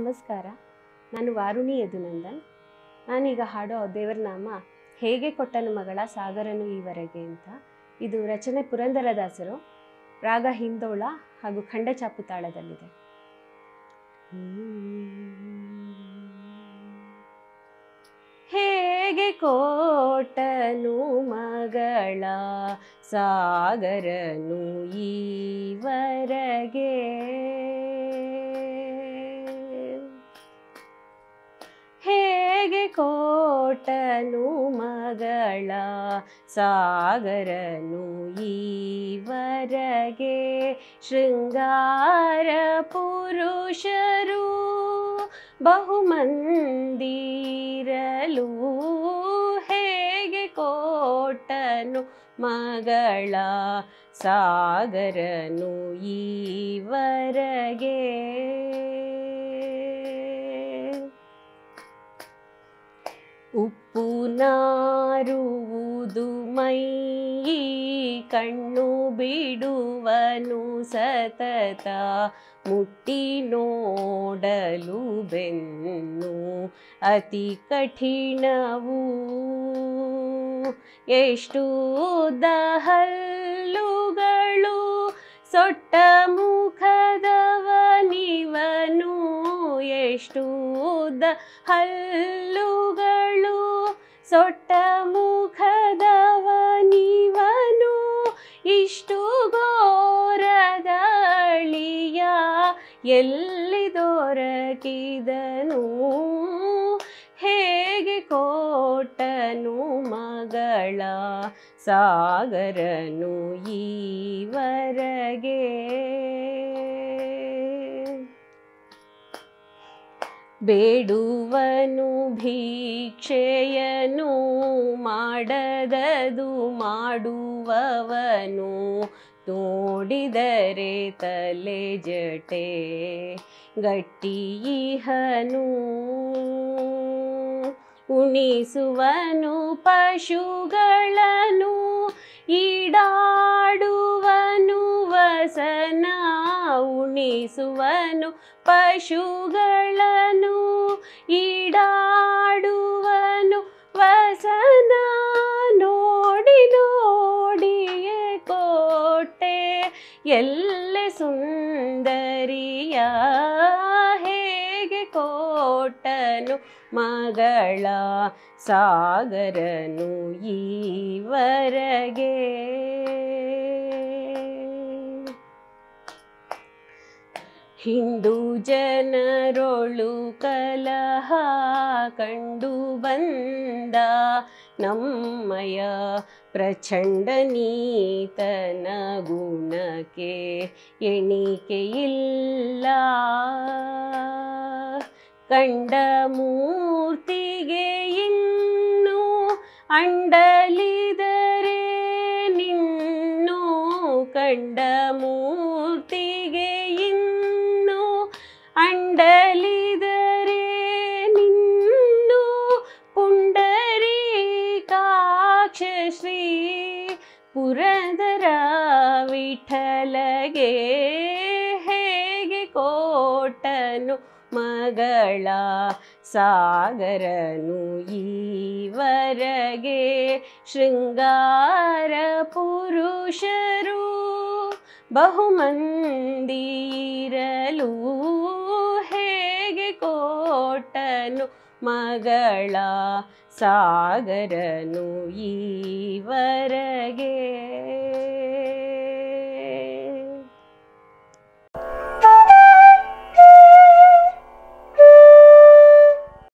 ನಮಸ್ಕಾರ ನಾನು ವಾರುಣಿ ಯದುನಂದನ್ ನಾನೀಗ ಹಾಡೋ ದೇವರ ನಾಮ ಹೇಗೆ ಕೊಟ್ಟನು ಮಗಳ ಸಾಗರನು ಈವರೆಗೆ ಅಂತ ಇದು ರಚನೆ ಪುರಂದರದಾಸರು ರಾಗ ಹಿಂದೋಳ ಹಾಗೂ ಖಂಡಚಾಪು ತಾಳದಲ್ಲಿದೆ ಹೇಗೆ ಕೋಟನು ಮಗಳ ಸಾಗರನು ಈವರೆಗೆ ಹೇಗೆ ಕೋಟನು ಮಗಳ ಸಾಗರನು ಈವರೆಗೆ ಶೃಂಗಾರ ಪುರುಷರು ಬಹುಮಂದಿರಲು ಹೇಗೆ ಕೋಟನು ಮಗಳ ಸಾಗರನು ಈವರೆಗೆ ಉಪ್ಪು ನಾರುವುದು ಮೈ ಕಣ್ಣು ಬಿಡುವನು ಸತತ ಮುಟ್ಟಿ ನೋಡಲು ಬೆನ್ನು ಅತಿ ಕಠಿಣವು ಎಷ್ಟು ದಹಲ್ಲುಗಳು ಸೊಟ್ಟ ಮುಖದವನಿವನು ಎಷ್ಟು ದ ಹಲ್ಲುಗಳು ಸೊಟ್ಟ ಮುಖದವನಿವನು ಇಷ್ಟು ಘೋರದಳಿಯ ಎಲ್ಲಿ ದೊರಕಿದನು ಹೇಗೆ ಕೋಟನು ಮಗಳ ಸಾಗರನು ಈವರೆಗೆ ಬೇಡುವನು ಭಿಕ್ಷೆಯನು ಮಾಡದದು ಮಾಡುವವನು ನೋಡಿದರೆ ತಲೆ ಜಟೆ ಗಟ್ಟಿಹನು ಉಣಿಸುವನು ಪಶುಗಳನ್ನು ಈಡಾಡುವನು ವಸನ ಉಣಿಸುವನು ಪಶುಗಳನ್ನು ಈಡಾಡುವನು ವಸನ ನೋಡಿ ನೋಡಿಯೇ ಕೋಟೆ ಎಲ್ಲೆ ಸುಂದರಿಯ ಹೇಗೆ ಕೋಟನು ಮಗಳ ಸಾಗರನು ಈವರೆಗೆ ಹಿಂದೂ ಜನರೊಳು ಕಲಹ ಕಂಡು ಬಂದ ನಮ್ಮಯ ಪ್ರಚಂಡ ನೀತನ ಗುಣಕ್ಕೆ ಎಣಿಕೆಯಿಲ್ಲ ಕಂಡ ಮೂರ್ತಿಗೆ ಇನ್ನು ಅಂಡಲಿದರೆ ನಿನ್ನು ಕಂಡ ಮೂರ್ತಿಗೆ ಇನ್ನು ಅಂಡಲಿದರೆ ನಿನ್ನು ಪುಂಡರೀಕಾಕ್ಷ ಶ್ರೀ ಪುರಂದರ ವಿಠಲಗೆ ಹೇಗೆ ಕೋಟನು ಮಗಳ ಸಾಗರನು ಈವರೆಗೆ ಶೃಂಗಾರ ಪುರುಷರು ಬಹುಮಂದಿರಲು ಹೇಗೆ ಕೋಟನು ಮಗಳ ಸಾಗರನು ಈವರೆಗೆ